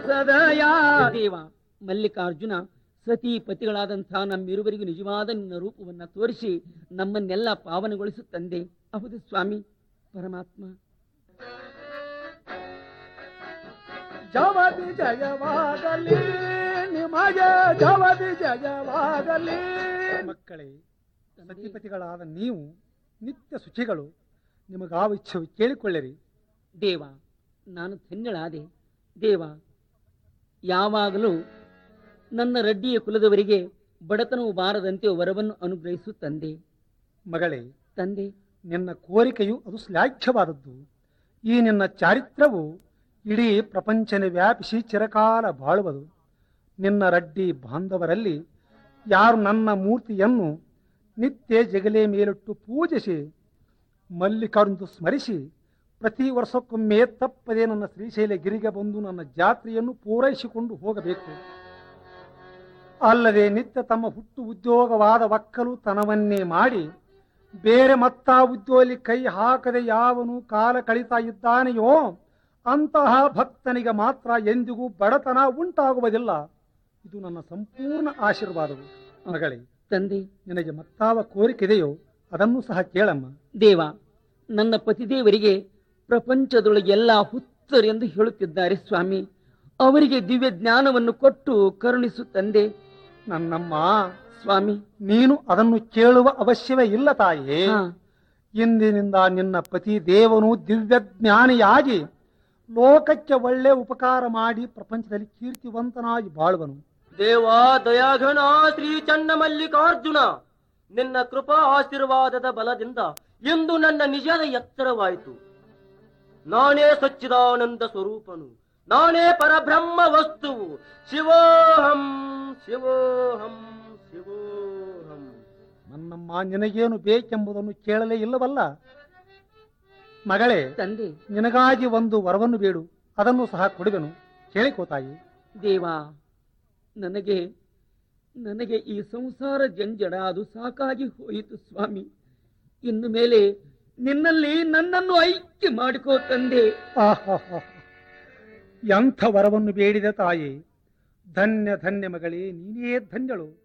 ಸದಯ ದೇವ ಮಲ್ಲಿಕಾರ್ಜುನ ಸತಿ ಪತಿಗಳಾದಂಥ ನಮ್ಮಿರುವರಿಗೂ ನಿಜವಾದ ನಿನ್ನ ರೂಪವನ್ನ ತೋರಿಸಿ ನಮ್ಮನ್ನೆಲ್ಲ ಪಾವನಗೊಳಿಸು ತಂದೆ ಹೌದು ಸ್ವಾಮಿ ಪರಮಾತ್ಮ ಜವದಿ ಜಯವಾಗಲಿ ನಿಮಗೆ ಜವದಿ ಜಯವಾಗಲಿ ಮಕ್ಕಳೇ ಸತಿಪತಿಗಳಾದ ನೀವು ನಿತ್ಯ ಶುಚಿಗಳು ನಿಮಗಾವ ಇಚ್ಛೆವು ಕೇಳಿಕೊಳ್ಳಿರಿ ದೇವ ನಾನು ಧನ್ಯಳಾದೆ ದೇವ ಯಾವಾಗಲೂ ನನ್ನ ರಡ್ಡಿಯ ಕುಲದವರಿಗೆ ಬಡತನವು ಬಾರದಂತೆ ವರವನ್ನು ಅನುಗ್ರಹಿಸು ತಂದೆ ಮಗಳೇ ತಂದೆ ನಿನ್ನ ಕೋರಿಕೆಯು ಅದು ಶ್ಲಾಘ್ಯವಾದದ್ದು ಈ ನಿನ್ನ ಚಾರಿತ್ರವು ಇಡೀ ಪ್ರಪಂಚನ ವ್ಯಾಪಿಸಿ ಚಿರಕಾಲ ಬಾಳುವುದು ನಿನ್ನ ರಡ್ಡಿ ಬಾಂಧವರಲ್ಲಿ ಯಾರು ನನ್ನ ಮೂರ್ತಿಯನ್ನು ನಿತ್ಯ ಜಗಲೆ ಮೇಲಿಟ್ಟು ಪೂಜಿಸಿ ಮಲ್ಲಿಕಾರ್ಜುನ ಸ್ಮರಿಸಿ ಪ್ರತಿ ವರ್ಷಕ್ಕೊಮ್ಮೆ ತಪ್ಪದೆ ನನ್ನ ಶ್ರೀಶೈಲ ಗಿರಿಗೆ ಬಂದು ನನ್ನ ಜಾತ್ರೆಯನ್ನು ಪೂರೈಸಿಕೊಂಡು ಹೋಗಬೇಕು ಅಲ್ಲದೆ ನಿತ್ಯ ತಮ್ಮ ಹುಟ್ಟು ಉದ್ಯೋಗವಾದ ಒಕ್ಕಲು ತನವನ್ನೇ ಮಾಡಿ ಬೇರೆ ಮತ್ತ ಉದ್ಯೋಲಿ ಕೈ ಹಾಕದೆ ಯಾವನು ಕಾಲ ಕಳೀತಾ ಇದ್ದಾನೆಯೋ ಅಂತಹ ಭಕ್ತನಿಗೆ ಮಾತ್ರ ಎಂದಿಗೂ ಬಡತನ ಉಂಟಾಗುವುದಿಲ್ಲ ಇದು ನನ್ನ ಸಂಪೂರ್ಣ ಆಶೀರ್ವಾದವು ಮಗಳೇ ತಂದೆ ನಿನಗೆ ಮತ್ತಾವ ಕೋರಿಕೆದೆಯೋ ಅದನ್ನು ಸಹ ಕೇಳಮ್ಮ ದೇವ ನನ್ನ ಪತಿದೇವರಿಗೆ ಪ್ರಪಂಚದೊಳಗೆಲ್ಲ ಹುತ್ತರೆಂದು ಹೇಳುತ್ತಿದ್ದಾರೆ ಸ್ವಾಮಿ ಅವರಿಗೆ ದಿವ್ಯ ಜ್ಞಾನವನ್ನು ಕೊಟ್ಟು ಕರುಣಿಸು ತಂದೆ ನನ್ನಮ್ಮ ಸ್ವಾಮಿ ನೀನು ಅದನ್ನು ಕೇಳುವ ಅವಶ್ಯವೇ ಇಲ್ಲ ತಾಯೇ ಹಾ, ಇಂದಿನಿಂದ ನಿನ್ನ ಪತಿ ದೇವನು ದಿವ್ಯಜ್ಞಾನಿಯಾಗಿ ಲೋಕಕ್ಕೆ ಒಳ್ಳೆ ಉಪಕಾರ ಮಾಡಿ ಪ್ರಪಂಚದಲ್ಲಿ ಕೀರ್ತಿವಂತನಾಗಿ ಬಾಳುವನು ದೇವಾ ದಯಾಘನ ಶ್ರೀ ಚನ್ನ ಮಲ್ಲಿಕಾರ್ಜುನ ನಿನ್ನ ಕೃಪಾ ಆಶೀರ್ವಾದದ ಬಲದಿಂದ ಇಂದು ನನ್ನ ನಿಜದ ಎತ್ತರವಾಯಿತು ನಾನೇ ಸಚ್ಚಿದಾನಂದ ಸ್ವರೂಪನು ನಾನೇ ಪರಬ್ರಹ್ಮ ವಸ್ತುವು ಶಿವೋಹಂ ಶಿವೋಹಂ ಶಿವೋಹಂ ನನ್ನಮ್ಮ ನಿನಗೇನು ಬೇಕೆಂಬುದನ್ನು ಕೇಳಲೇ ಇಲ್ಲವಲ್ಲ ಮಗಳೇ ತಂದೆ ನಿನಗಾಗಿ ಒಂದು ವರವನ್ನು ಬೇಡು ಅದನ್ನು ಸಹ ಕೊಡುವೆನು ಕೇಳಿಕೋ ತಾಯಿ ದೇವ ನನಗೆ ನನಗೆ ಈ ಸಂಸಾರ ಜಂಜಡ ಅದು ಸಾಕಾಗಿ ಹೋಯಿತು ಸ್ವಾಮಿ ಇನ್ನು ಮೇಲೆ ನಿನ್ನಲ್ಲಿ ನನ್ನನ್ನು ಐಕ್ಯ ಮಾಡಿಕೋ ತಂದೆ ಆಹಾಹಾ. ಎಂಥ ವರವನ್ನು ಬೇಡಿದ ತಾಯಿ ಧನ್ಯ ಧನ್ಯ ಮಗಳೇ ನೀನೇ ಧನ್ಯಳು